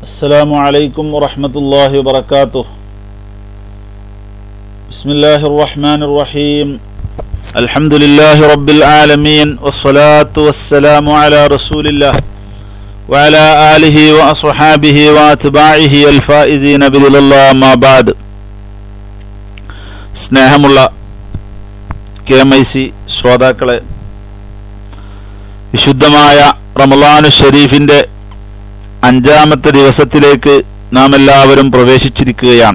السلام عليكم ورحمة الله وبركاته بسم الله الرحمن الرحيم الحمد لله رب العالمين والصلاة والسلام على رسول الله وعلى آله وأصحابه وأتباعه الفائزين بذل الله ما بعد സ്നേഹമുള്ള K M I C ശ്രോതാക്കളെ വിശുദ്ധമായ റമലാനു ഷരീഫിന്റെ അഞ്ചാമത്തെ ദിവസത്തിലേക്ക് നാം എല്ലാവരും പ്രവേശിച്ചിരിക്കുകയാണ്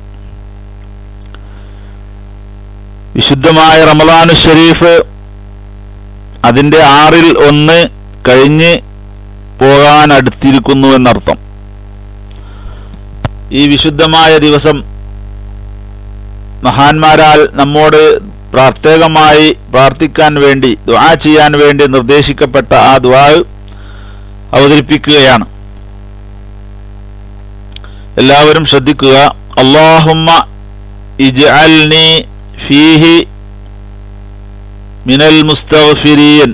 വിശുദ്ധമായ റമലാനു ഷരീഫ് അതിന്റെ ആറിൽ ഒന്ന് കഴിഞ്ഞ് പോകാൻ അടുത്തിരിക്കുന്നു എന്നർത്ഥം ഈ വിശുദ്ധമായ ദിവസം മഹാന്മാരാൽ നമ്മോട് പ്രത്യേകമായി പ്രാർത്ഥിക്കാൻ വേണ്ടി ദുആ ചെയ്യാൻ വേണ്ടി നിർദ്ദേശിക്കപ്പെട്ട ആ ദുആ അവതരിപ്പിക്കുകയാണ് എല്ലാവരും ശ്രദ്ധിക്കുക അള്ളാഹുമ്മ ഇജ്അൽനി ഫീഹി മിനൽ മുസ്തഗ്ഫിരീൻ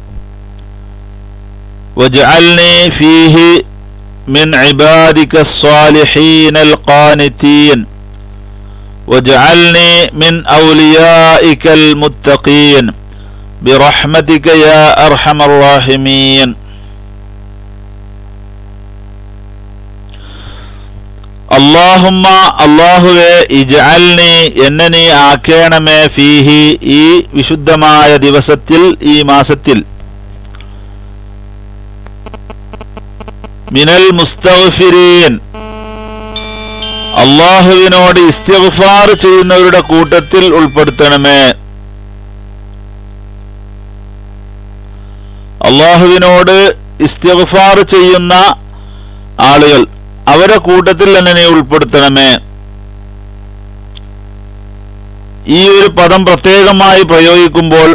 واجعلني فيه من عبادك الصالحين القانتين واجعلني من أوليائك المتقين برحمتك يا أرحم الراحمين അള്ളാഹുമ്മ അള്ളാഹുവെ ഇജഅൽനി എന്നെ നീ ആക്കേണമേ ഫീഹി ഈ വിശുദ്ധമായ ദിവസത്തിൽ ഈ മാസത്തിൽ മിനൽ മുസ്തഗ്ഫിരീൻ അള്ളാഹുവിനോട് ഇസ്തിഗ്ഫാർ ചെയ്യുന്നവരുടെ കൂട്ടത്തിൽ ഉൾപ്പെടുത്തണമേ അള്ളാഹുവിനോട് ഇസ്തിഗ്ഫാർ ചെയ്യുന്ന ആളുകൾ അവരെ കൂട്ടത്തിൽ തന്നെ നീ ഉൾപ്പെടുത്തണമേ ഈ ഒരു പദം പ്രത്യേകമായി പ്രയോഗിക്കുമ്പോൾ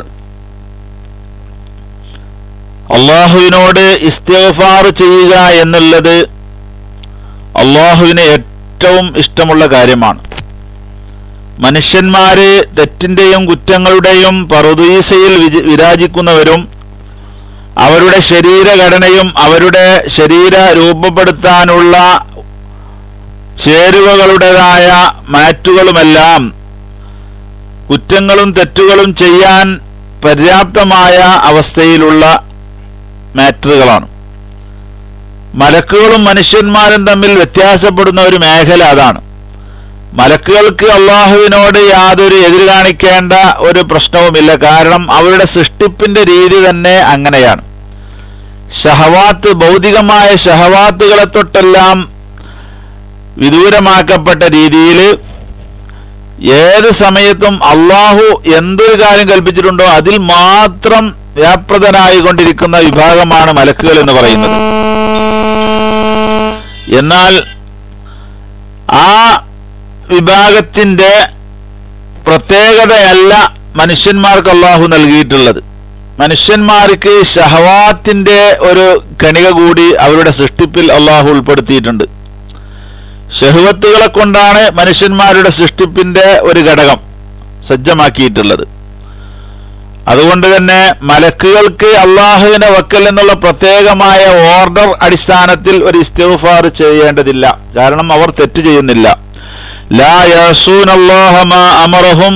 അള്ളാഹുവിനോട് ഇസ്തിഗ്ഫാർ ചെയ്യുക എന്നുള്ളത് അള്ളാഹുവിന് ഏറ്റവും ഇഷ്ടമുള്ള കാര്യമാണ് മനുഷ്യന്മാര് തെറ്റിന്റെയും കുറ്റങ്ങളുടെയും പറുദീസയിൽ വിരാജിക്കുന്നവരും അവരുടെ ശരീരഘടനയും അവരുടെ ശരീര രൂപപ്പെടുത്താനുള്ള ചേരുവകളുടേതായ മാറ്റുകളുമെല്ലാം കുറ്റങ്ങളും തെറ്റുകളും ചെയ്യാൻ പര്യാപ്തമായ അവസ്ഥയിലുള്ള മാറ്ററുകളാണ് മലക്കുകളും മനുഷ്യന്മാരും തമ്മിൽ വ്യത്യാസപ്പെടുന്ന ഒരു മേഖല അതാണ് മലക്കുകൾക്ക് അള്ളാഹുവിനോട് യാതൊരു എതിര് കാണിക്കേണ്ട ഒരു പ്രശ്നവുമില്ല കാരണം അവരുടെ സൃഷ്ടിപ്പിന്റെ രീതി തന്നെ അങ്ങനെയാണ് ഷഹവാത്ത് ഭൗതികമായ ഷഹവാത്തുകളെ തൊട്ടെല്ലാം വിദൂരമാക്കപ്പെട്ട രീതിയിൽ ഏത് സമയത്തും അള്ളാഹു എന്തൊരു കാര്യം കൽപ്പിച്ചിട്ടുണ്ടോ അതിൽ മാത്രം വ്യാപൃതനായിക്കൊണ്ടിരിക്കുന്ന വിഭാഗമാണ് മലക്കുകൾ എന്ന് പറയുന്നത് എന്നാൽ ആ വിഭാഗത്തിന്റെ പ്രത്യേകതയല്ല മനുഷ്യന്മാർക്ക് അള്ളാഹു നൽകിയിട്ടുള്ളത് മനുഷ്യന്മാർക്ക് ഷഹവാത്തിന്റെ ഒരു കണിക കൂടി അവരുടെ സൃഷ്ടിപ്പിൽ അള്ളാഹു ഉൾപ്പെടുത്തിയിട്ടുണ്ട് ഷഹുവത്തുകളെ കൊണ്ടാണ് മനുഷ്യന്മാരുടെ സൃഷ്ടിപ്പിന്റെ ഒരു ഘടകം സജ്ജമാക്കിയിട്ടുള്ളത് അതുകൊണ്ട് തന്നെ മലക്കുകൾക്ക് അള്ളാഹുവിന്റെ വക്കൽ എന്നുള്ള പ്രത്യേകമായ ഓർഡർ അടിസ്ഥാനത്തിൽ ഒരു ഇസ്തിഫാർ ചെയ്യേണ്ടതില്ല കാരണം അവർ തെറ്റ് ചെയ്യുന്നില്ല ലാ അമറഹും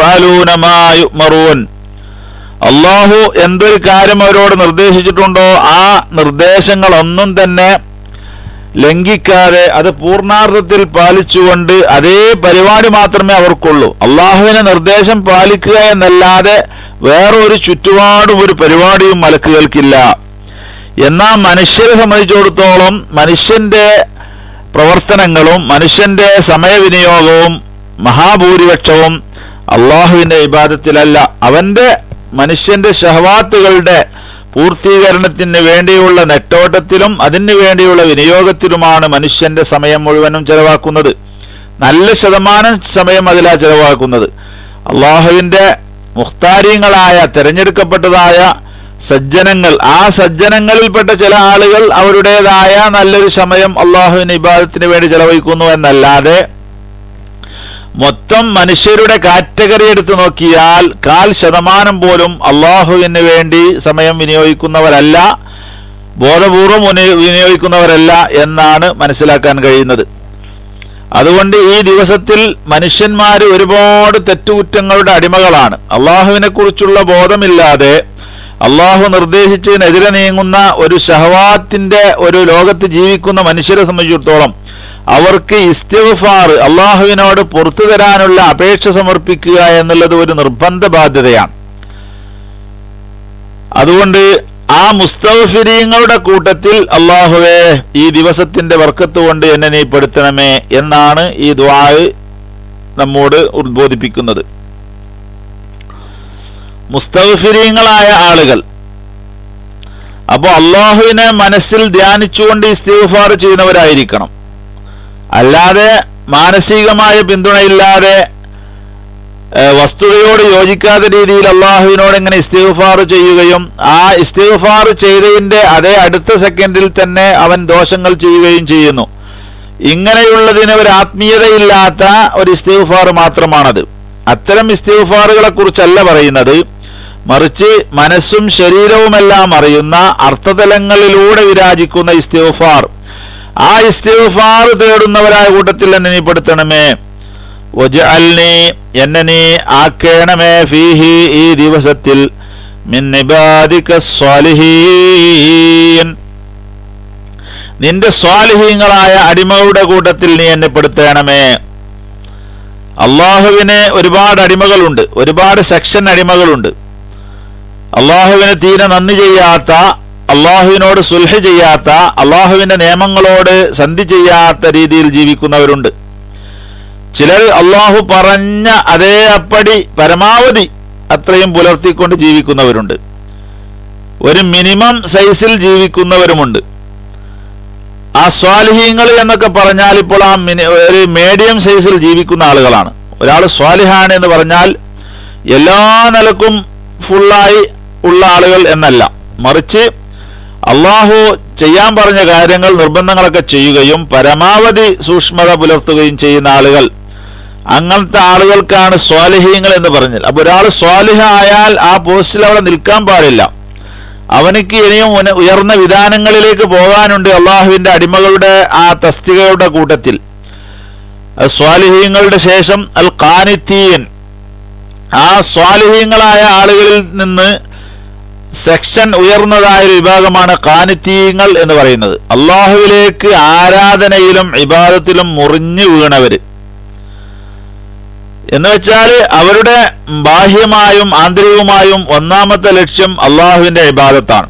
അള്ളാഹു എന്തൊരു കാര്യം അവരോട് നിർദ്ദേശിച്ചിട്ടുണ്ടോ ആ നിർദ്ദേശങ്ങളൊന്നും തന്നെ ലംഘിക്കാതെ അത് പൂർണാർത്ഥത്തിൽ പാലിച്ചുകൊണ്ട് അതേ പരിപാടി മാത്രമേ അവർക്കുള്ളൂ അള്ളാഹുവിന്റെ നിർദ്ദേശം പാലിക്കുക എന്നല്ലാതെ വേറൊരു ചുറ്റുപാടും ഒരു പരിപാടിയും മലക്കുകൾക്കില്ല എന്നാൽ മനുഷ്യരെ സംബന്ധിച്ചിടത്തോളം മനുഷ്യന്റെ പ്രവർത്തനങ്ങളും മനുഷ്യന്റെ സമയവിനിയോഗവും മഹാഭൂരിപക്ഷവും അള്ളാഹുവിന്റെ വിവാദത്തിലല്ല അവന്റെ മനുഷ്യന്റെ ഷഹവാത്തുകളുടെ പൂർത്തീകരണത്തിന് വേണ്ടിയുള്ള നെട്ടോട്ടത്തിലും അതിനു വേണ്ടിയുള്ള വിനിയോഗത്തിലുമാണ് മനുഷ്യന്റെ സമയം മുഴുവനും ചെലവാക്കുന്നത് നല്ല ശതമാനം സമയം അതിലാ ചെലവാക്കുന്നത് അള്ളാഹുവിന്റെ മുഖ്താരിയങ്ങളായ തെരഞ്ഞെടുക്കപ്പെട്ടതായ സജ്ജനങ്ങൾ ആ സജ്ജനങ്ങളിൽപ്പെട്ട ചില ആളുകൾ അവരുടേതായ നല്ലൊരു സമയം അള്ളാഹുവിന് ഇബാദത്തിന് വേണ്ടി ചെലവഴിക്കുന്നു എന്നല്ലാതെ മൊത്തം മനുഷ്യരുടെ കാറ്റഗറി എടുത്തു നോക്കിയാൽ കാൽ ശതമാനം പോലും അള്ളാഹുവിന് വേണ്ടി സമയം വിനിയോഗിക്കുന്നവരല്ല ബോധപൂർവം ഉനി- വിനിയോഗിക്കുന്നവരല്ല എന്നാണ് മനസ്സിലാക്കാൻ കഴിയുന്നത് അതുകൊണ്ട് ഈ ദിവസത്തിൽ മനുഷ്യന്മാർ ഒരുപാട് തെറ്റുകുറ്റങ്ങളുടെ അടിമകളാണ് അള്ളാഹുവിനെ കുറിച്ചുള്ള ബോധമില്ലാതെ അള്ളാഹു നിർദ്ദേശിച്ചതിനെതിരെ നീങ്ങുന്ന ഒരു ഷഹവാത്തിന്റെ ഒരു ലോകത്ത് ജീവിക്കുന്ന മനുഷ്യരെ സംബന്ധിച്ചിടത്തോളം അവർക്ക് ഇസ്തിഗ്ഫാർ അള്ളാഹുവിനോട് പുറത്തു തരാനുള്ള അപേക്ഷ സമർപ്പിക്കുക എന്നുള്ളത് ഒരു നിർബന്ധ ബാധ്യതയാണ് അതുകൊണ്ട് ആ മുസ്തഫിരീങ്ങളുടെ കൂട്ടത്തിൽ അള്ളാഹുവെ ഈ ദിവസത്തിന്റെ വർക്കത്ത് കൊണ്ട് എന്നെ നീ പെടുത്തണമേ എന്നാണ് ഈ ദ്വായ് നമ്മോട് ഉദ്ബോധിപ്പിക്കുന്നത് മുസ്തഫിരീങ്ങളായ ആളുകൾ അപ്പോൾ അള്ളാഹുവിനെ മനസ്സിൽ ധ്യാനിച്ചുകൊണ്ട് ഇസ്തിഗ്ഫാർ ചെയ്യുന്നവരായിരിക്കണം അല്ലാതെ മാനസികമായ പിന്തുണയില്ലാതെ ഏഹ് വസ്തുതയോട് യോജിക്കാത്ത രീതിയിൽ അള്ളാഹുവിനോട് ഇങ്ങനെ ഇസ്തിഗ്ഫാർ ചെയ്യുകയും ആ ഇസ്തിഗ്ഫാർ ചെയ്തതിന്റെ അതേ അടുത്ത സെക്കൻഡിൽ തന്നെ അവൻ ദോഷങ്ങൾ ചെയ്യുകയും ചെയ്യുന്നു ഇങ്ങനെയുള്ളതിന് ഒരു ആത്മീയതയില്ലാത്ത ഒരു ഇസ്തിഗ്ഫാർ മാത്രമാണത് അത്തരം ഇസ്തിഗ്ഫാറുകളെ കുറിച്ചല്ല പറയുന്നത് മറിച്ച് മനസ്സും ശരീരവുമെല്ലാം അറിയുന്ന അർത്ഥതലങ്ങളിലൂടെ വിരാജിക്കുന്ന ഇസ്തിഗ്ഫാർ ആ ഇസ്തിഗ്ഫാർ തേടുന്നവരായ കൂട്ടത്തിൽ എന്നെ നീ പെടുത്തണമേ വജഅൽനി എന്നെ നീ ആക്കേണമേ ഫീഹി ഈ ദിവസത്തിൽ മിൻ ഇബാദിക സ്വാലിഹീൻ നിന്റെ സ്വാലിഹീങ്ങളായ അടിമകളുടെ കൂട്ടത്തിൽ നീ എന്നെ പെടുത്തേണമേ അള്ളാഹുവിന് ഒരുപാട് അടിമകളുണ്ട് ഒരുപാട് സെക്ഷൻ അടിമകളുണ്ട് അള്ളാഹുവിന് തീരെ നന്ദി ചെയ്യാത്ത അള്ളാഹുവിനോട് സുൽഹ ചെയ്യാത്ത അള്ളാഹുവിന്റെ നിയമങ്ങളോട് സന്ധി ചെയ്യാത്ത രീതിയിൽ ജീവിക്കുന്നവരുണ്ട് ചിലർ അള്ളാഹു പറഞ്ഞ അതേ അപ്പടി പരമാവധി അത്രയും പുലർത്തിക്കൊണ്ട് ജീവിക്കുന്നവരുണ്ട് ഒരു മിനിമം സൈസിൽ ജീവിക്കുന്നവരുമുണ്ട് ആ സ്വാലിഹീങ്ങൾ എന്നൊക്കെ പറഞ്ഞാൽ ഇപ്പോൾ ആ മിനി ഒരു മീഡിയം സൈസിൽ ജീവിക്കുന്ന ആളുകളാണ് ഒരാൾ സ്വാലിഹാണ് എന്ന് പറഞ്ഞാൽ എല്ലാ നിലക്കും ഫുള്ളായി ഉള്ള ആളുകൾ എന്നല്ല മറിച്ച് അള്ളാഹു ചെയ്യാൻ പറഞ്ഞ കാര്യങ്ങൾ നിർബന്ധങ്ങളൊക്കെ ചെയ്യുകയും പരമാവധി സൂക്ഷ്മത പുലർത്തുകയും ചെയ്യുന്ന ആളുകൾ അങ്ങനത്തെ ആളുകൾക്കാണ് സ്വാലിഹീങ്ങൾ എന്ന് പറഞ്ഞത് അപ്പൊ ഒരാൾ സ്വാലിഹ ആയാൽ ആ പോസ്റ്റിൽ അവിടെ നിൽക്കാൻ പാടില്ല അവനിക്ക് ഇനിയും ഉന- ഉയർന്ന വിധാനങ്ങളിലേക്ക് പോകാനുണ്ട് അള്ളാഹുവിന്റെ അടിമകളുടെ ആ തസ്തികയുടെ കൂട്ടത്തിൽ അത് സ്വാലിഹീങ്ങളുടെ ശേഷം അൽ ഖാനിത്തീൻ ആ സ്വാലിഹീങ്ങളായ ആളുകളിൽ നിന്ന് സെക്ഷൻ ഉയർന്നതായ ഒരു വിഭാഗമാണ് ഖാനിത്തീങ്ങൾ എന്ന് പറയുന്നത് അള്ളാഹുവിലേക്ക് ആരാധനയിലും ഇബാദത്തിലും മുറിഞ്ഞു വീണവര് എന്ന് വെച്ചാൽ അവരുടെ ബാഹ്യമായും ആന്തരികവുമായും ഒന്നാമത്തെ ലക്ഷ്യം അള്ളാഹുവിന്റെ ഇബാദത്താണ്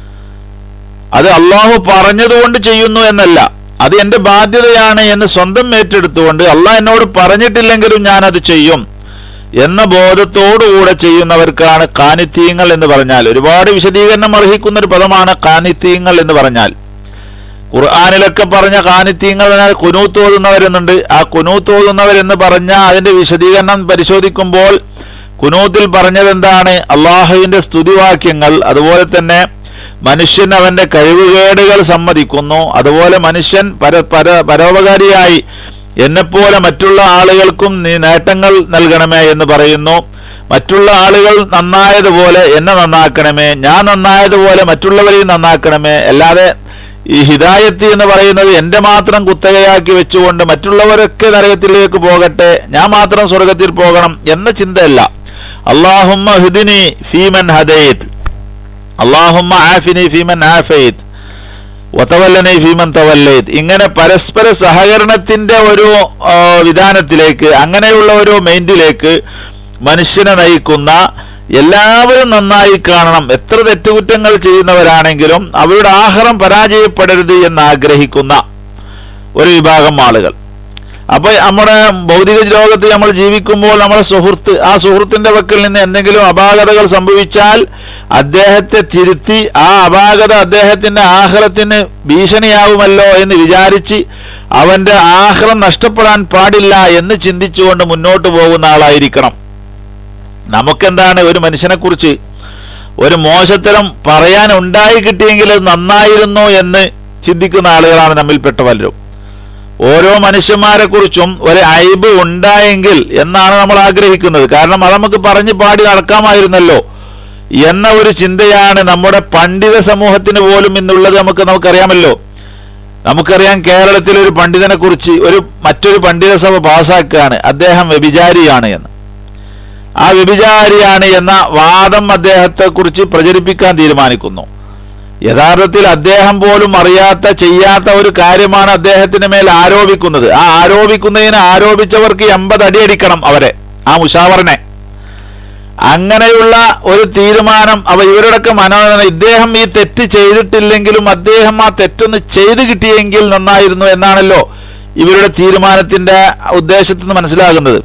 അത് അള്ളാഹു പറഞ്ഞതുകൊണ്ട് ചെയ്യുന്നു എന്നല്ല അത് എന്റെ ബാധ്യതയാണ് എന്ന് സ്വന്തം ഏറ്റെടുത്തുകൊണ്ട് അള്ളാഹ് എന്നോട് പറഞ്ഞിട്ടില്ലെങ്കിലും ഞാൻ അത് ചെയ്യും എന്ന ബോധത്തോടുകൂടെ ചെയ്യുന്നവർക്കാണ് കാനിത്തീങ്ങൾ എന്ന് പറഞ്ഞാൽ ഒരുപാട് വിശദീകരണം അർഹിക്കുന്ന ഒരു പദമാണ് കാനിത്തീങ്ങൾ എന്ന് പറഞ്ഞാൽ ഖുർആാനിലൊക്കെ പറഞ്ഞ കാനിത്തീങ്ങൾ എന്നാൽ കുനൂത്ത് ഓതുന്നവരെന്നുണ്ട് ആ കുനൂത്ത് ഓതുന്നവരെന്ന് പറഞ്ഞ അതിന്റെ വിശദീകരണം പരിശോധിക്കുമ്പോൾ കുനൂത്തിൽ പറഞ്ഞത് എന്താണ് അള്ളാഹുവിന്റെ സ്തുതിവാക്യങ്ങൾ അതുപോലെ തന്നെ മനുഷ്യൻ അവന്റെ കഴിവുകേടുകൾ സമ്മതിക്കുന്നു അതുപോലെ മനുഷ്യൻ പര പര പരോപകാരിയായി എന്നെപ്പോലെ മറ്റുള്ള ആളുകൾക്കും നീ നേട്ടങ്ങൾ നൽകണമേ എന്ന് പറയുന്നു മറ്റുള്ള ആളുകൾ നന്നായതുപോലെ എന്നെ നന്നാക്കണമേ ഞാൻ നന്നായതുപോലെ മറ്റുള്ളവരെയും നന്നാക്കണമേ അല്ലാതെ ഈ ഹിദായത്ത് എന്ന് പറയുന്നത് എന്റെ മാത്രം കുത്തകയാക്കി വെച്ചുകൊണ്ട് മറ്റുള്ളവരൊക്കെ നരകത്തിലേക്ക് പോകട്ടെ ഞാൻ മാത്രം സ്വർഗത്തിൽ പോകണം എന്ന ചിന്തയല്ല അള്ളാഹുമ്മ ഹുദിനി ഫീമൻ ഹദൈത്ത് അള്ളാഹുമ്മ ആഫിനി ഫീമൻ ആഫൈത്ത് വതവല്ലനെ ഫീമൻ തവല്ലൈത്ത് ഇങ്ങനെ പരസ്പര സഹകരണത്തിന്റെ ഒരു ആ, വിധാനത്തിലേക്ക് അങ്ങനെയുള്ള ഒരു മൈൻഡിലേക്ക് മനുഷ്യനെ നയിക്കുന്ന എല്ലാവരും നന്നായി കാണണം എത്ര തെറ്റുകുറ്റങ്ങൾ ചെയ്യുന്നവരാണെങ്കിലും അവരുടെ ആഹാരം പരാജയപ്പെടരുത് എന്ന് ആഗ്രഹിക്കുന്ന ഒരു വിഭാഗം ആളുകൾ അപ്പൊ നമ്മുടെ ഭൗതിക ലോകത്ത് നമ്മൾ ജീവിക്കുമ്പോൾ നമ്മുടെ സുഹൃത്ത് ആ സുഹൃത്തിന്റെ പക്കൽ നിന്ന് എന്തെങ്കിലും അപാകതകൾ സംഭവിച്ചാൽ അദ്ദേഹത്തെ തിരുത്തി ആ അപാകത അദ്ദേഹത്തിന്റെ ആഹ്റത്തിന് ഭീഷണിയാവുമല്ലോ എന്ന് വിചാരിച്ച് അവന്റെ ആഹ്റം നഷ്ടപ്പെടാൻ പാടില്ല എന്ന് ചിന്തിച്ചുകൊണ്ട് മുന്നോട്ട് പോകുന്ന ആളായിരിക്കണം നമുക്കെന്താണ് ഒരു മനുഷ്യനെ കുറിച്ച് ഒരു മോശത്തരം പറയാൻ ഉണ്ടായി കിട്ടിയെങ്കിൽ അത് നന്നായിരുന്നു എന്ന് ചിന്തിക്കുന്ന ആളുകളാണ് നമ്മിൽപ്പെട്ട പലരും ഓരോ മനുഷ്യന്മാരെ കുറിച്ചും ഒരു അയബ് ഉണ്ടായെങ്കിൽ എന്നാണ് നമ്മൾ ആഗ്രഹിക്കുന്നത് കാരണം അത് നമുക്ക് പറഞ്ഞു പാടി നടക്കാമായിരുന്നല്ലോ എന്ന ഒരു ചിന്തയാണ് നമ്മുടെ പണ്ഡിത സമൂഹത്തിന് പോലും ഇന്നുള്ളത് നമുക്ക് നമുക്കറിയാമല്ലോ നമുക്കറിയാം കേരളത്തിൽ ഒരു പണ്ഡിതനെ കുറിച്ച് ഒരു മറ്റൊരു പണ്ഡിത സഭ പാസാക്കുകയാണ് അദ്ദേഹം വ്യഭിചാരിയാണ് എന്ന് ആ വ്യഭിചാരിയാണ് എന്ന വാദം അദ്ദേഹത്തെ കുറിച്ച് പ്രചരിപ്പിക്കാൻ തീരുമാനിക്കുന്നു യഥാർത്ഥത്തിൽ അദ്ദേഹം പോലും അറിയാത്ത ചെയ്യാത്ത ഒരു കാര്യമാണ് അദ്ദേഹത്തിന് മേൽ ആരോപിക്കുന്നത് ആ ആരോപിക്കുന്നതിന് ആരോപിച്ചവർക്ക് എൺപത് അടിയടിക്കണം അവരെ ആ മുഷാവറിനെ അങ്ങനെയുള്ള ഒരു തീരുമാനം അവ ഇവരുടെയൊക്കെ മനോദന ഇദ്ദേഹം ഈ തെറ്റ് ചെയ്തിട്ടില്ലെങ്കിലും അദ്ദേഹം ആ തെറ്റൊന്ന് ചെയ്തു കിട്ടിയെങ്കിൽ നന്നായിരുന്നു എന്നാണല്ലോ ഇവരുടെ തീരുമാനത്തിന്റെ ഉദ്ദേശത്തിൽ നിന്ന് മനസ്സിലാകുന്നത്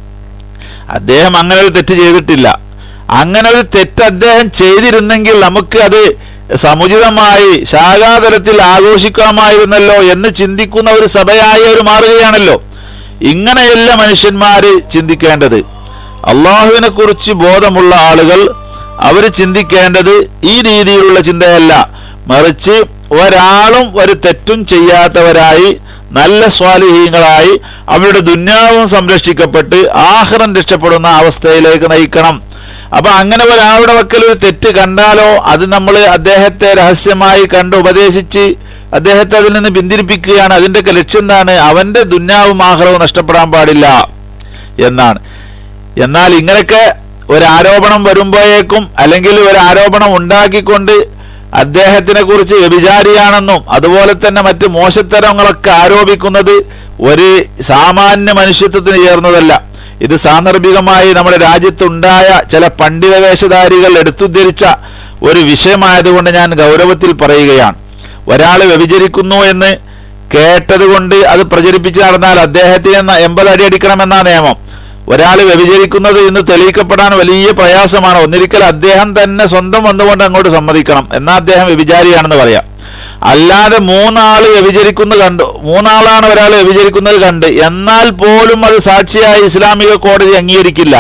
അദ്ദേഹം അങ്ങനെ ഒരു തെറ്റ് ചെയ്തിട്ടില്ല അങ്ങനെ ഒരു തെറ്റ് അദ്ദേഹം ചെയ്തിരുന്നെങ്കിൽ നമുക്ക് അത് സമുചിതമായി ശാഖാതലത്തിൽ ആഘോഷിക്കാമായിരുന്നല്ലോ എന്ന് ചിന്തിക്കുന്ന ഒരു സഭയായി അവർ മാറുകയാണല്ലോ ഇങ്ങനെയല്ല മനുഷ്യന്മാര് ചിന്തിക്കേണ്ടത് അള്ളാഹുവിനെ കുറിച്ച് ബോധമുള്ള ആളുകൾ അവർ ചിന്തിക്കേണ്ടത് ഈ രീതിയിലുള്ള ചിന്തയല്ല മറിച്ച് ഒരാളും ഒരു തെറ്റും ചെയ്യാത്തവരായി നല്ല സ്വാലിഹീങ്ങളായി അവരുടെ ദുന്യാവും സംരക്ഷിക്കപ്പെട്ട് ആഹ്റം രക്ഷപ്പെടുന്ന അവസ്ഥയിലേക്ക് നയിക്കണം അപ്പൊ അങ്ങനെ ഒരാളുടെ വക്കൽ ഒരു തെറ്റ് കണ്ടാലോ അത് നമ്മൾ അദ്ദേഹത്തെ രഹസ്യമായി കണ്ട് ഉപദേശിച്ച് അദ്ദേഹത്തെ അതിൽ നിന്ന് പിന്തിരിപ്പിക്കുകയാണ് അതിന്റെയൊക്കെ ലക്ഷ്യം എന്താണ് അവന്റെ ദുന്യാവും ആഹ്റവും നഷ്ടപ്പെടാൻ പാടില്ല എന്നാണ് എന്നാൽ ഇങ്ങനെയൊക്കെ ഒരു ആരോപണം വരുമ്പോഴേക്കും അല്ലെങ്കിൽ ഒരു ആരോപണം ഉണ്ടാക്കിക്കൊണ്ട് അദ്ദേഹത്തിനെ കുറിച്ച് വ്യഭിചാരിയാണെന്നും അതുപോലെ തന്നെ മറ്റ് മോശത്തരങ്ങളൊക്കെ ആരോപിക്കുന്നത് ഒരു സാമാന്യ മനുഷ്യത്വത്തിന് ചേർന്നതല്ല ഇത് സാന്ദർഭികമായി നമ്മുടെ രാജ്യത്തുണ്ടായ ചില പണ്ഡിത വേഷധാരികൾ എടുത്തുദ്ധരിച്ച ഒരു വിഷയമായതുകൊണ്ട് ഞാൻ ഗൗരവത്തിൽ പറയുകയാണ് ഒരാൾ വ്യഭിചരിക്കുന്നു എന്ന് കേട്ടതുകൊണ്ട് അത് പ്രചരിപ്പിച്ച് നടന്നാൽ അദ്ദേഹത്തിന് എൺപത് അടി അടിക്കണമെന്നാ നിയമം ഒരാൾ വ്യഭിചരിക്കുന്നത് ഇന്ന് തെളിയിക്കപ്പെടാൻ വലിയ പ്രയാസമാണ് ഒന്നിരിക്കൽ അദ്ദേഹം തന്നെ സ്വന്തം വന്നുകൊണ്ട് അങ്ങോട്ട് സമ്മതിക്കണം എന്നാ അദ്ദേഹം വ്യഭിചാരിയാണെന്ന് പറയാം അല്ലാതെ മൂന്നാള് വ്യഭിചരിക്കുന്നത് കണ്ടു മൂന്നാളാണ് ഒരാൾ വ്യഭിചരിക്കുന്നത് കണ്ട് എന്നാൽ പോലും അത് സാക്ഷിയായി ഇസ്ലാമിക കോടതി അംഗീകരിക്കില്ല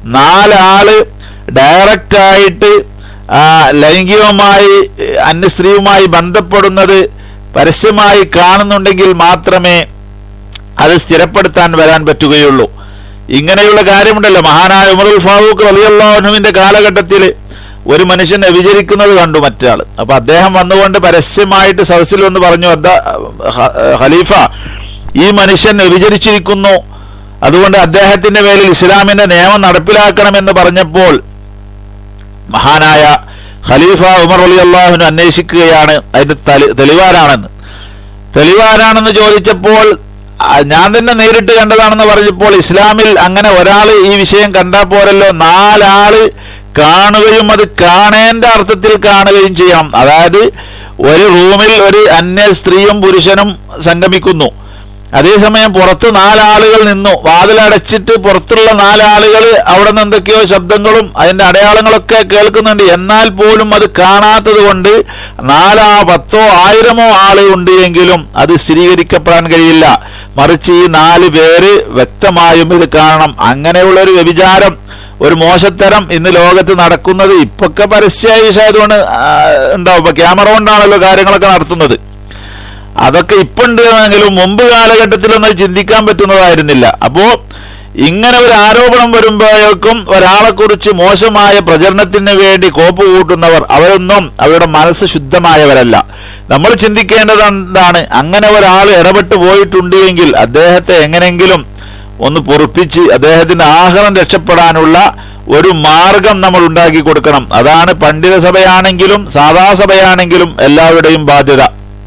നാലാള് ഡയറക്റ്റ് ആയിട്ട് ആ, ലൈംഗികമായി അന്യ സ്ത്രീയുമായി ബന്ധപ്പെടുന്നത് പരസ്യമായി കാണുന്നുണ്ടെങ്കിൽ മാത്രമേ അത് സ്ഥിരപ്പെടുത്താൻ വരാൻ പറ്റുകയുള്ളൂ ഇങ്ങനെയുള്ള കാര്യമുണ്ടല്ലോ മഹാനായ ഉമറുൽ ഫാറൂഖ് റളിയല്ലാഹുവിന്റെ കാലഘട്ടത്തിൽ ഒരു മനുഷ്യൻ വ്യഭിചരിക്കുന്നത് കണ്ടു മറ്റാൾ അപ്പൊ അദ്ദേഹം വന്നുകൊണ്ട് പരസ്യമായിട്ട് സദസ്സിൽ വന്ന് പറഞ്ഞു അദ്ദ ഹ- ഖലീഫ ഈ മനുഷ്യൻ വ്യഭിചരിച്ചിരിക്കുന്നു അതുകൊണ്ട് അദ്ദേഹത്തിന്റെ മേലിൽ ഇസ്ലാമിന്റെ നിയമം നടപ്പിലാക്കണമെന്ന് പറഞ്ഞപ്പോൾ മഹാനായ ഖലീഫ ഉമർ അലി അള്ളാഹുവിന് അന്വേഷിക്കുകയാണ് അതിന്റെ തെളി- തെളിവാരാണെന്ന് തെളിവാരാണെന്ന് ചോദിച്ചപ്പോൾ ആ, ഞാൻ തന്നെ നേരിട്ട് കണ്ടതാണെന്ന് പറഞ്ഞപ്പോൾ ഇസ്ലാമിൽ അങ്ങനെ ഒരാൾ ഈ വിഷയം കണ്ടാൽ പോരല്ലോ നാലാള് കാണുകയും അത് കാണേണ്ട അർത്ഥത്തിൽ കാണുകയും ചെയ്യണം അതായത് ഒരു റൂമിൽ ഒരു അന്യ സ്ത്രീയും പുരുഷനും സംഗമിക്കുന്നു അതേസമയം പുറത്ത് നാലാളുകൾ നിന്നു വാതിലടച്ചിട്ട് പുറത്തുള്ള നാലാളുകൾ അവിടെ നിന്ന് എന്തൊക്കെയോ ശബ്ദങ്ങളും അതിന്റെ അടയാളങ്ങളൊക്കെ കേൾക്കുന്നുണ്ട് എന്നാൽ പോലും അത് കാണാത്തത് കൊണ്ട് നാലാ പത്തോ ആയിരമോ ആള് ഉണ്ട് എങ്കിലും അത് സ്ഥിരീകരിക്കപ്പെടാൻ കഴിയില്ല മറിച്ച് ഈ നാല് പേര് വ്യക്തമായും ഇത് കാണണം അങ്ങനെയുള്ള ഒരു വ്യഭിചാരം ഒരു മോശത്തരം ഇന്ന് ലോകത്ത് നടക്കുന്നത് ഇപ്പൊക്കെ പരസ്യമായ വിഷയതുകൊണ്ട് ഉണ്ടാവും ഇപ്പൊ ക്യാമറ കൊണ്ടാണല്ലോ കാര്യങ്ങളൊക്കെ നടത്തുന്നത് അതൊക്കെ ഇപ്പൊ ഉണ്ടെങ്കിലും മുമ്പ് കാലഘട്ടത്തിലൊന്നും അത് ചിന്തിക്കാൻ പറ്റുന്നതായിരുന്നില്ല അപ്പോ ഇങ്ങനെ ഒരു ആരോപണം വരുമ്പോഴേക്കും ഒരാളെ കുറിച്ച് മോശമായ പ്രചരണത്തിന് വേണ്ടി കോപ്പ് കൂട്ടുന്നവർ അവരൊന്നും അവരുടെ മനസ്സ് ശുദ്ധമായവരല്ല നമ്മൾ ചിന്തിക്കേണ്ടത് എന്താണ് അങ്ങനെ ഒരാൾ ഇടപെട്ട് പോയിട്ടുണ്ട് എങ്കിൽ അദ്ദേഹത്തെ എങ്ങനെങ്കിലും ഒന്ന് പൊറുപ്പിച്ച് അദ്ദേഹത്തിന്റെ ആഹാരം രക്ഷപ്പെടാനുള്ള ഒരു മാർഗം നമ്മൾ ഉണ്ടാക്കി കൊടുക്കണം അതാണ് പണ്ഡിത സഭയാണെങ്കിലും സാധാ സഭയാണെങ്കിലും എല്ലാവരുടെയും ബാധ്യത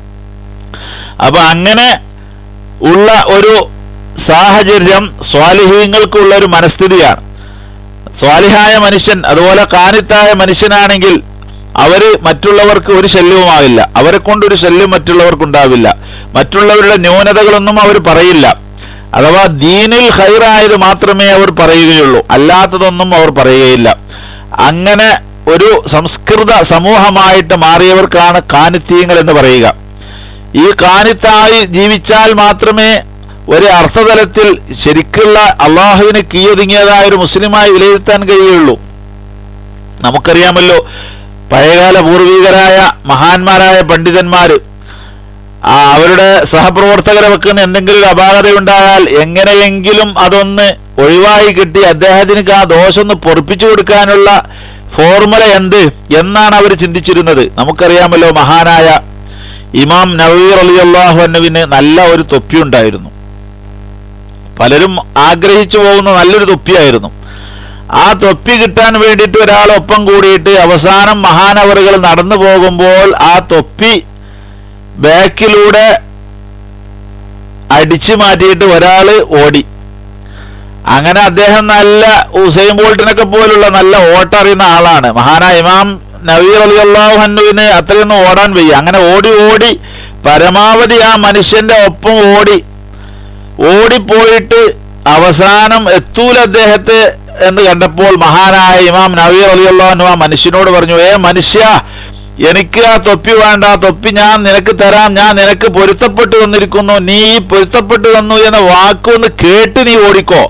അപ്പൊ അങ്ങനെ ഉള്ള ഒരു സാഹചര്യം സ്വാലിഹീങ്ങൾക്കുള്ള ഒരു മനസ്ഥിതിയാണ് സ്വാലിഹായ മനുഷ്യൻ അതുപോലെ കാനിത്തായ മനുഷ്യനാണെങ്കിൽ അവര് മറ്റുള്ളവർക്ക് ഒരു ശല്യവുമാവില്ല അവരെ കൊണ്ടൊരു ശല്യം മറ്റുള്ളവർക്കുണ്ടാവില്ല മറ്റുള്ളവരുടെ ന്യൂനതകളൊന്നും അവർ പറയില്ല അഥവാ ദീനിൽ ഹൈറായത് മാത്രമേ അവർ പറയുകയുള്ളൂ അല്ലാത്തതൊന്നും അവർ പറയുകയില്ല അങ്ങനെ ഒരു സംസ്കൃത സമൂഹമായിട്ട് മാറിയവർക്കാണ് കാനിത്തീയങ്ങൾ എന്ന് പറയുക ഈ കാനിത്തായി ജീവിച്ചാൽ മാത്രമേ ഒരു അർത്ഥതലത്തിൽ ശരിക്കുള്ള അള്ളാഹുവിന് കീയൊതുങ്ങിയതായ ഒരു മുസ്ലിമായി വിലയിരുത്താൻ കഴിയുള്ളൂ നമുക്കറിയാമല്ലോ പഴയകാല പൂർവികരായ മഹാന്മാരായ പണ്ഡിതന്മാര് ആ അവരുടെ സഹപ്രവർത്തകരെ വെക്കുന്ന എന്തെങ്കിലും ഒരു അപാകതയുണ്ടായാൽ എങ്ങനെയെങ്കിലും അതൊന്ന് ഒഴിവായി കിട്ടി അദ്ദേഹത്തിന് ആ ദോഷം ഒന്ന് പൊറപ്പിച്ചു കൊടുക്കാനുള്ള ഫോർമുല എന്ത് എന്നാണ് അവർ ചിന്തിച്ചിരുന്നത് നമുക്കറിയാമല്ലോ മഹാനായ ഇമാം നവീർ അലി അള്ളാഹുവിന് നല്ല ഒരു തൊപ്പി ഉണ്ടായിരുന്നു പലരും ആഗ്രഹിച്ചു പോകുന്ന നല്ലൊരു തൊപ്പിയായിരുന്നു ആ തൊപ്പി കിട്ടാൻ വേണ്ടിയിട്ട് ഒരാൾ ഒപ്പം കൂടിയിട്ട് അവസാനം മഹാനവറുകൾ നടന്നു പോകുമ്പോൾ ആ തൊപ്പി ബാക്കിലൂടെ അടിച്ചു മാറ്റിയിട്ട് ഒരാള് ഓടി അങ്ങനെ അദ്ദേഹം നല്ല ഉസൈൻ ബോൾട്ടിനൊക്കെ പോലുള്ള നല്ല ഓട്ടറിയുന്ന ആളാണ് മഹാനായ ഇമാം നവീർ അലി അള്ളാഹുഹന്നുവിന് അത്രയൊന്നും ഓടാൻ വയ്യ അങ്ങനെ ഓടി ഓടി പരമാവധി ആ മനുഷ്യന്റെ ഒപ്പം ഓടി ഓടിപ്പോയിട്ട് അവസാനം എത്തൂല അദ്ദേഹത്തെ എന്ന് കണ്ടപ്പോൾ മഹാനായ ഇമാം നവീർ അലി അള്ളാഹു ആ മനുഷ്യനോട് പറഞ്ഞു ഏ മനുഷ്യ എനിക്ക് ആ തൊപ്പി വേണ്ട ആ തൊപ്പി ഞാൻ നിനക്ക് തരാം ഞാൻ നിനക്ക് പൊരുത്തപ്പെട്ടു വന്നിരിക്കുന്നു നീ ഈ പൊരുത്തപ്പെട്ടു വന്നു എന്ന വാക്കൊന്ന് കേട്ട് നീ ഓടിക്കോ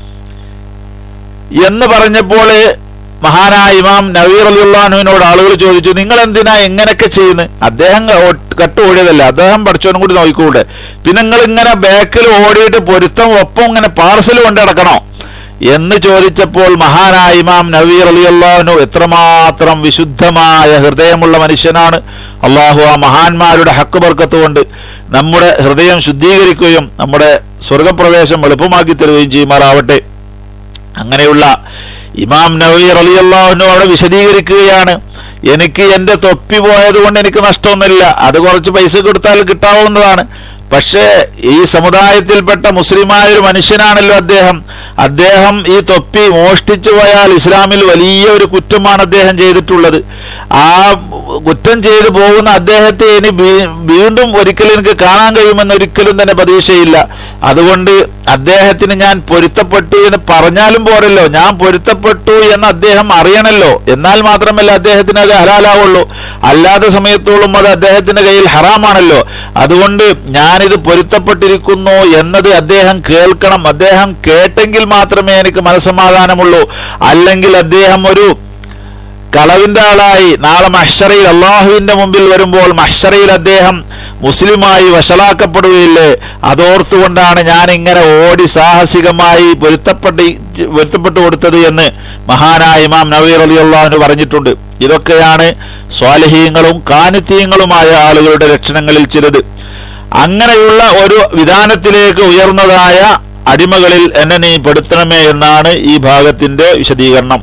എന്ന് പറഞ്ഞപ്പോൾ മഹാനായ ഇമാം നവീർ അലിയുള്ളാനുവിനോട് ആളുകൾ ചോദിച്ചു നിങ്ങൾ എന്തിനാ എങ്ങനെയൊക്കെ ചെയ്യുന്നത് അദ്ദേഹം കട്ട് ഓടിയതല്ല അദ്ദേഹം പഠിച്ചവനും കൂടി നോക്കിക്കൂടെ പിന്നെ നിങ്ങൾ ഇങ്ങനെ ബാക്കിൽ ഓടിയിട്ട് പൊരുത്തം ഒപ്പം ഇങ്ങനെ പാർസൽ കൊണ്ട് നടക്കണോ എന്ന് ചോദിച്ചപ്പോൾ മഹാനായ ഇമാം നവീർ അലി അള്ളാഹുനു എത്രമാത്രം വിശുദ്ധമായ ഹൃദയമുള്ള മനുഷ്യനാണ് അള്ളാഹു ആ മഹാന്മാരുടെ ഹക്ക് ബർക്കത്ത് കൊണ്ട് നമ്മുടെ ഹൃദയം ശുദ്ധീകരിക്കുകയും നമ്മുടെ സ്വർഗപ്രവേശം എളുപ്പമാക്കി തരുകയും ചെയ്യുമാറാവട്ടെ അങ്ങനെയുള്ള ഇമാം നവീർ അലി അള്ളാഹുനു അവിടെ വിശദീകരിക്കുകയാണ് എനിക്ക് എന്റെ തൊപ്പി പോയത് കൊണ്ട് എനിക്ക് നഷ്ടമൊന്നുമില്ല അത് കുറച്ച് പൈസ കൊടുത്താൽ കിട്ടാവുന്നതാണ് പക്ഷേ ഈ സമുദായത്തിൽപ്പെട്ട മുസ്ലിമായ ഒരു മനുഷ്യനാണല്ലോ അദ്ദേഹം അദ്ദേഹം ഈ തൊപ്പി മോഷ്ടിച്ചു പോയാൽ ഇസ്ലാമിൽ വലിയ ഒരു കുറ്റമാണ് അദ്ദേഹം ചെയ്തിട്ടുള്ളത് ആ കുറ്റം ചെയ്തു പോകുന്ന അദ്ദേഹത്തെ ഇനി വീണ്ടും ഒരിക്കലും എനിക്ക് കാണാൻ കഴിയുമെന്ന് ഒരിക്കലും തന്നെ പ്രതീക്ഷയില്ല അതുകൊണ്ട് അദ്ദേഹത്തിന് ഞാൻ പൊരുത്തപ്പെട്ടു എന്ന് പറഞ്ഞാലും പോരല്ലോ ഞാൻ പൊരുത്തപ്പെട്ടു എന്ന് അദ്ദേഹം അറിയണല്ലോ എന്നാൽ മാത്രമല്ല അദ്ദേഹത്തിന് അത് ഹലാലാവുള്ളൂ അല്ലാത്ത സമയത്തോളം അത് അദ്ദേഹത്തിന്റെ കയ്യിൽ ഹറാമാണല്ലോ അതുകൊണ്ട് ഞാനിത് പൊരുത്തപ്പെട്ടിരിക്കുന്നു എന്നത് അദ്ദേഹം കേൾക്കണം അദ്ദേഹം കേട്ടെങ്കിൽ മാത്രമേ എനിക്ക് മനസ്സമാധാനമുള്ളൂ അല്ലെങ്കിൽ അദ്ദേഹം ഒരു കളവിന്റെ ആളായി നാളെ മഹ്ഷറയിൽ അള്ളാഹുവിന്റെ മുമ്പിൽ വരുമ്പോൾ മഹ്ഷറയിൽ അദ്ദേഹം മുസ്ലിമായി വഷളാക്കപ്പെടുകയില്ലേ അതോർത്തുകൊണ്ടാണ് ഞാൻ ഇങ്ങനെ ഓടി സാഹസികമായി പൊരുത്തപ്പെട്ട് പൊരുത്തപ്പെട്ടു കൊടുത്തത് എന്ന് മഹാനായ ഇമാം നവീർ അലി അള്ളാഹുന് പറഞ്ഞിട്ടുണ്ട് ഇതൊക്കെയാണ് സ്വാലഹീങ്ങളും കാനിത്യങ്ങളുമായ ആളുകളുടെ ലക്ഷണങ്ങളിൽ ചിലത് അങ്ങനെയുള്ള ഒരു വിധാനത്തിലേക്ക് ഉയർന്നതായ അടിമകളിൽ എന്നെ നീ പെടുത്തണമേ എന്നാണ് ഈ ഭാഗത്തിന്റെ വിശദീകരണം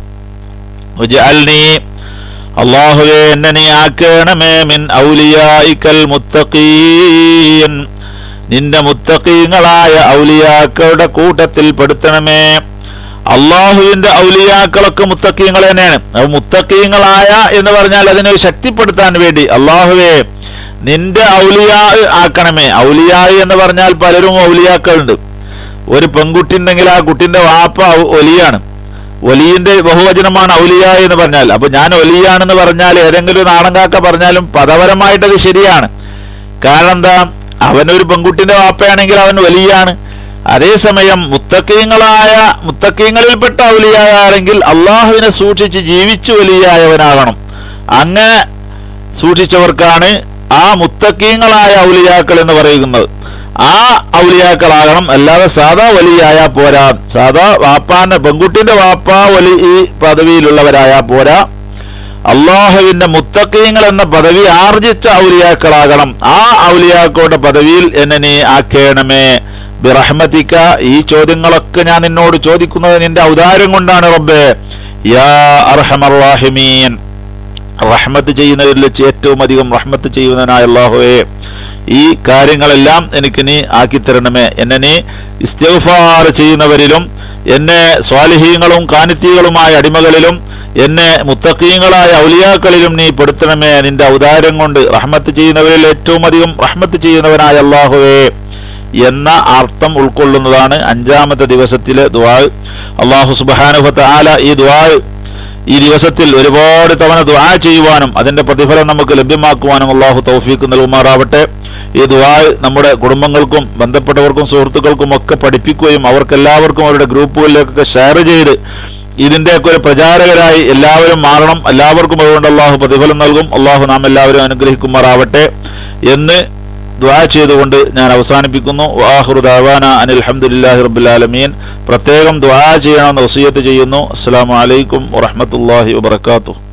ഉജഅൽനി അള്ളാഹുവെ എന്നെ നീ ആക്കണമേ മിൻ ഔലിയായിക്കൽ മുത്തഖീൻ നിന്റെ മുത്തഖീങ്ങളായ ഔലിയാക്കളുടെ കൂട്ടത്തിൽ പെടുത്തണമേ അള്ളാഹുവിന്റെ ഔലിയാക്കളൊക്കെ മുത്തക്കീങ്ങൾ തന്നെയാണ് അത് മുത്തക്കീങ്ങളായ എന്ന് പറഞ്ഞാൽ അതിനെ ശക്തിപ്പെടുത്താൻ വേണ്ടി അള്ളാഹുവെ നിന്റെ ഔലിയാ ആക്കണമേ ഔലിയാ എന്ന് പറഞ്ഞാൽ പലരും ഔലിയാക്കളുണ്ട് ഒരു പെൺകുട്ടി ഉണ്ടെങ്കിൽ ആ കുട്ടിന്റെ വാപ്പ ഒലിയാണ് ഒലിയിന്റെ ബഹുവചനമാണ് ഔലിയ എന്ന് പറഞ്ഞാൽ അപ്പൊ ഞാൻ ഒലിയാണെന്ന് പറഞ്ഞാൽ ഏതെങ്കിലും നാടൻ കാക്ക പറഞ്ഞാലും പദപരമായിട്ടത് ശരിയാണ് കാരണം എന്താ അവനൊരു പെൺകുട്ടിന്റെ വാപ്പയാണെങ്കിൽ അവൻ വലിയാണ് അതേസമയം മുത്തക്കീങ്ങളായ മുത്തക്കീങ്ങളിൽപ്പെട്ട ഔലിയായാണെങ്കിൽ അള്ളാഹുവിനെ സൂക്ഷിച്ച് ജീവിച്ചു വലിയായവനാകണം അങ്ങനെ സൂക്ഷിച്ചവർക്കാണ് ആ മുത്തക്കീങ്ങളായ ഔലിയാക്കൾ എന്ന് പറയുന്നത് ആ ഔലിയാക്കളാകണം അല്ലാതെ സാധാ വലിയായ പോരാ സാധാ വാപ്പാന്റെ പെൺകുട്ടിന്റെ വാപ്പ വലി ഈ പദവിയിലുള്ളവരായ പോരാ അള്ളാഹുവിന്റെ മുത്തക്കീങ്ങൾ എന്ന പദവി ആർജിച്ച ഔലിയാക്കളാകണം ആ ഔലിയാക്കളുടെ പദവിയിൽ എന്നെ നീ ആക്കേണമേ ബിറഹ്മത്തിക്ക ഈ ചോദ്യങ്ങളൊക്കെ ഞാൻ നിന്നോട് ചോദിക്കുന്നത് നിന്റെ ഔദാര്യം കൊണ്ടാണ് റബ്ബേ യാ അർഹമറാഹിമീൻ റഹ്മത്ത് ചെയ്യുന്നവരിൽ വെച്ച് ഏറ്റവും അധികം റഹ്മത്ത് ചെയ്യുന്നതിനായ അള്ളാഹുവേ ഈ കാര്യങ്ങളെല്ലാം എനിക്ക് നീ ആക്കിത്തരണമേ എന്നെ നീ ഇസ്തിഗ്ഫാർ ചെയ്യുന്നവരിലും എന്നെ സ്വാലിഹീങ്ങളും കാനിത്യകളുമായ അടിമകളിലും എന്നെ മുത്തക്കീങ്ങളായ ഔലിയാക്കളിലും നീ പെടുത്തണമേ നിന്റെ ഔദാര്യം കൊണ്ട് റഹ്മത്ത് ചെയ്യുന്നവരിൽ ഏറ്റവും അധികം റഹ്മത്ത് ചെയ്യുന്നവനായ അള്ളാഹുവേ എന്ന അർത്ഥം ഉൾക്കൊള്ളുന്നതാണ് അഞ്ചാമത്തെ ദിവസത്തിലെ ദുആ അള്ളാഹു സുബാനുഭത്ത് ആല ഈ ദുആ ഈ ദിവസത്തിൽ ഒരുപാട് തവണ ദുആ ചെയ്യുവാനും അതിന്റെ പ്രതിഫലം നമുക്ക് ലഭ്യമാക്കുവാനും അള്ളാഹു തൗഫീഖ് നൽകുമാറാവട്ടെ ഈ ദുആ നമ്മുടെ കുടുംബങ്ങൾക്കും ബന്ധപ്പെട്ടവർക്കും സുഹൃത്തുക്കൾക്കും ഒക്കെ പഠിപ്പിക്കുകയും അവർക്കെല്ലാവർക്കും അവരുടെ ഗ്രൂപ്പുകളിലേക്കൊക്കെ ഷെയർ ചെയ്ത് ഇതിന്റെയൊക്കെ ഒരു പ്രചാരകരായി എല്ലാവരും മാറണം എല്ലാവർക്കും അതുകൊണ്ട് അള്ളാഹു പ്രതിഫലം നൽകും അള്ളാഹു നാം എല്ലാവരും അനുഗ്രഹിക്കുമാറാവട്ടെ എന്ന് ദ്വാ ചെയ്തുകൊണ്ട് ഞാൻ അവസാനിപ്പിക്കുന്നു വാഹുർ ദാവാന അനിൽ അഹമ്മദില്ലാഹി റബ്ബുൽ ആലമീൻ പ്രത്യേകം ദ്വാ ചെയ്യണമെന്ന് വസീയത്ത് ചെയ്യുന്നു അസ്സാം വലൈക്കും വറഹമത്തല്ലാഹി വബർക്കാത്തു